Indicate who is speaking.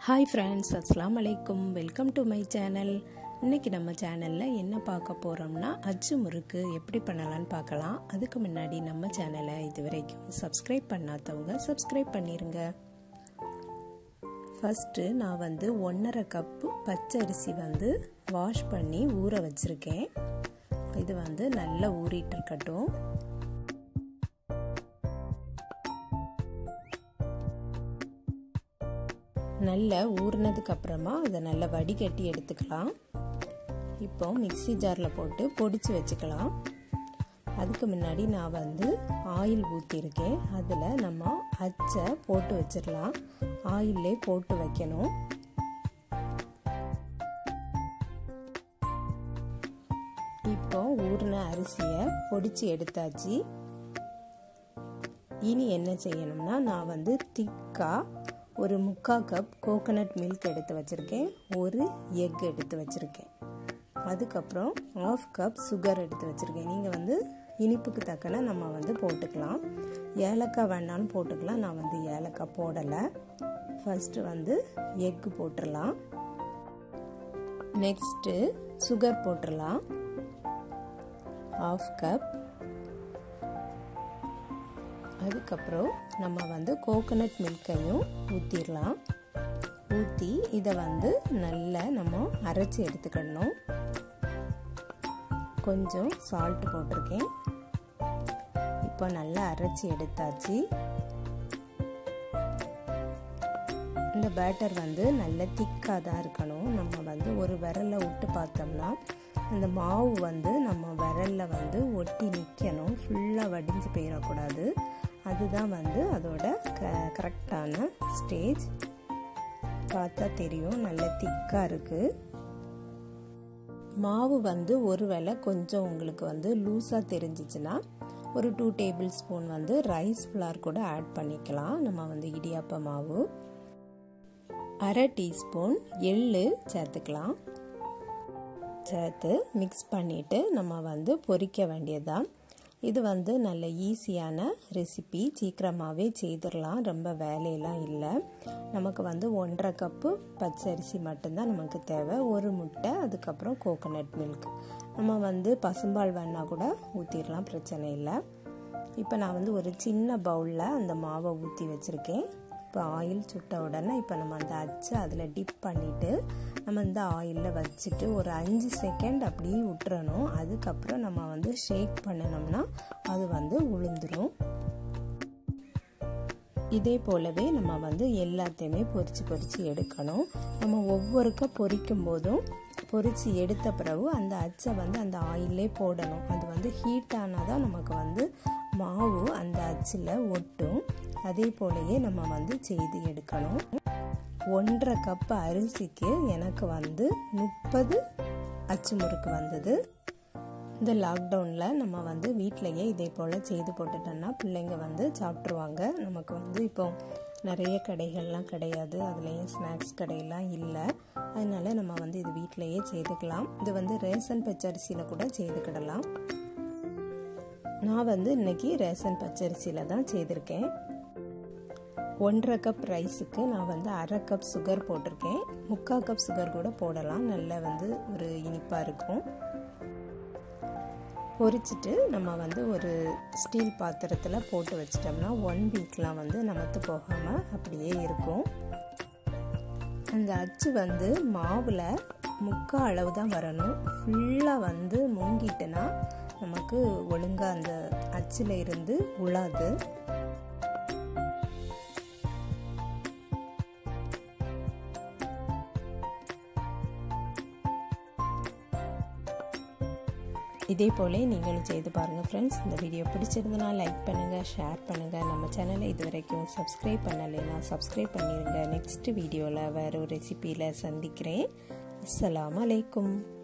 Speaker 1: hi friends அஸ்லாம் வலைக்கும் welcome to my channel இன்றைக்கி நம்ம சேனலில் என்ன பார்க்க போகிறோம்னா அச்சு முறுக்கு எப்படி பண்ணலான்னு பார்க்கலாம் அதுக்கு முன்னாடி நம்ம சேனலை இது வரைக்கும் சப்ஸ்கிரைப் பண்ணாதவங்க சப்ஸ்கிரைப் பண்ணிடுங்க ஃபஸ்ட்டு நான் வந்து ஒன்றரை கப்பு பச்சரிசி வந்து வாஷ் பண்ணி ஊற வச்சுருக்கேன் இது வந்து நல்லா ஊறிட்டு இருக்கட்டும் நல்லா ஊறினதுக்கு அப்புறமா அதை நல்லா வடிகட்டி எடுத்துக்கலாம் இப்போ மிக்சி ஜாரில் போட்டு பொடிச்சு வச்சுக்கலாம் அதுக்கு முன்னாடி நான் வந்து ஆயில் ஊற்றிருக்கேன் அதில் நம்ம அச்சை போட்டு வச்சிடலாம் ஆயிலே போட்டு வைக்கணும் இப்போ ஊறின அரிசியை பொடிச்சு எடுத்தாச்சு இனி என்ன செய்யணும்னா நான் வந்து திக்காக ஒரு முக்கால் கப் கோகனட் மில்க் எடுத்து வச்சுருக்கேன் ஒரு எக் எடுத்து வச்சுருக்கேன் அதுக்கப்புறம் ஆஃப் கப் சுகர் எடுத்து வச்சுருக்கேன் நீங்கள் வந்து இனிப்புக்கு தக்கன நம்ம வந்து போட்டுக்கலாம் ஏலக்காய் வேணாலும் போட்டுக்கலாம் நான் வந்து ஏலக்காய் போடலை ஃபஸ்ட்டு வந்து எக்கு போட்டுடலாம் நெக்ஸ்ட்டு சுகர் போட்டுடலாம் ஆஃப் கப் அதுக்கப்புறம் நம்ம வந்து கோகனட் மில்கையும் ஊற்றிடலாம் ஊற்றி இதை வந்து நல்லா நம்ம அரைச்சி எடுத்துக்கிடணும் கொஞ்சம் சால்ட் போட்டிருக்கேன் இப்போ நல்லா அரைச்சி எடுத்தாச்சு இந்த பேட்டர் வந்து நல்ல திக்காக தான் இருக்கணும் நம்ம வந்து ஒரு விரலை விட்டு பார்த்தோம்னா அந்த மாவு வந்து நம்ம விரலில் வந்து ஒட்டி நிற்கணும் ஃபுல்லாக வடிஞ்சு போயிடக்கூடாது அதுதான் வந்து அதோட க கரெக்டான ஸ்டேஜ் பார்த்தா தெரியும் நல்ல திக்காக இருக்குது மாவு வந்து ஒருவேளை கொஞ்சம் உங்களுக்கு வந்து லூஸாக தெரிஞ்சிச்சுன்னா ஒரு டூ டேபிள் ஸ்பூன் வந்து ரைஸ் ஃப்ளார் கூட ஆட் பண்ணிக்கலாம் நம்ம வந்து இடியாப்ப மாவு அரை டீஸ்பூன் எள்ளு சேர்த்துக்கலாம் சேர்த்து மிக்ஸ் பண்ணிவிட்டு நம்ம வந்து பொரிக்க வேண்டியதுதான் இது வந்து நல்ல ஈஸியான ரெசிபி சீக்கிரமாகவே செய்திடலாம் ரொம்ப வேலையெல்லாம் இல்லை நமக்கு வந்து ஒன்றரை கப்பு பச்சரிசி மட்டும்தான் நமக்கு தேவை ஒரு முட்டை அதுக்கப்புறம் கோகோனட் மில்க் நம்ம வந்து பசும்பால் வேணால் கூட ஊற்றிடலாம் பிரச்சனை இல்லை இப்போ நான் வந்து ஒரு சின்ன பவுலில் அந்த மாவை ஊற்றி வச்சுருக்கேன் இப்போ ஆயில் சுட்ட உடனே இப்போ நம்ம அந்த அச்சு அதில் டிப் பண்ணிவிட்டு நம்ம இந்த ஆயிலில் வச்சுட்டு ஒரு அஞ்சு செகண்ட் அப்படியே விட்டுறணும் அதுக்கப்புறம் நம்ம வந்து ஷேக் பண்ணினோம்னா அது வந்து உளுந்துடும் இதே போலவே நம்ம வந்து எல்லாத்தையுமே பொரித்து பொரித்து எடுக்கணும் நம்ம ஒவ்வொருக்க பொரிக்கும் போதும் பொரித்து எடுத்த பிறகு அந்த அச்சை வந்து அந்த ஆயிலே போடணும் அது வந்து ஹீட் ஆனால் தான் நமக்கு வந்து மாவு அந்த அச்சில் ஒட்டும் அதே போலயே நம்ம வந்து செய்து எடுக்கணும் ஒன்றரை கப் அரிசிக்கு எனக்கு வந்து முப்பது அச்சு முறுக்கு வந்தது இந்த லாக்டவுனில் நம்ம வந்து வீட்டிலையே இதே போல் செய்து போட்டுட்டோன்னா பிள்ளைங்க வந்து சாப்பிட்ருவாங்க நமக்கு வந்து இப்போ நிறைய கடைகள்லாம் கிடையாது அதுலேயும் ஸ்நாக்ஸ் கடையெல்லாம் இல்லை அதனால நம்ம வந்து இது வீட்டிலையே செய்துக்கலாம் இது வந்து ரேஷன் பச்சரிசியில் கூட செய்துக்கிடலாம் நான் வந்து இன்னைக்கு ரேஷன் பச்சரிசியில் தான் செய்திருக்கேன் ஒன்றரை கப் ரைஸுக்கு நான் வந்து அரை கப் சுகர் போட்டிருக்கேன் முக்கால் கப் சுகர் கூட போடலாம் நல்லா வந்து ஒரு இனிப்பாக இருக்கும் பொரிச்சிட்டு நம்ம வந்து ஒரு ஸ்டீல் பாத்திரத்தில் போட்டு வச்சிட்டோம்னா ஒன் வீக்லாம் வந்து நமத்து போகாமல் அப்படியே இருக்கும் அந்த அச்சு வந்து மாவில் முக்கால் அளவு தான் வரணும் ஃபுல்லாக வந்து முங்கிட்டுனா நமக்கு ஒழுங்காக அந்த அச்சில் இருந்து உழாது இதே போல நீங்களும் செய்து பாருங்கள் ஃப்ரெண்ட்ஸ் இந்த வீடியோ பிடிச்சிருந்தனா லைக் பண்ணுங்கள் ஷேர் பண்ணுங்கள் நம்ம சேனலை இது வரைக்கும் சப்ஸ்கிரைப் பண்ணலைன்னா சப்ஸ்கிரைப் பண்ணிடுங்க நெக்ஸ்ட் வீடியோவில் வேறு ஒரு ரெசிப்பியில் சந்திக்கிறேன் அஸ்லாம் அலைக்கும்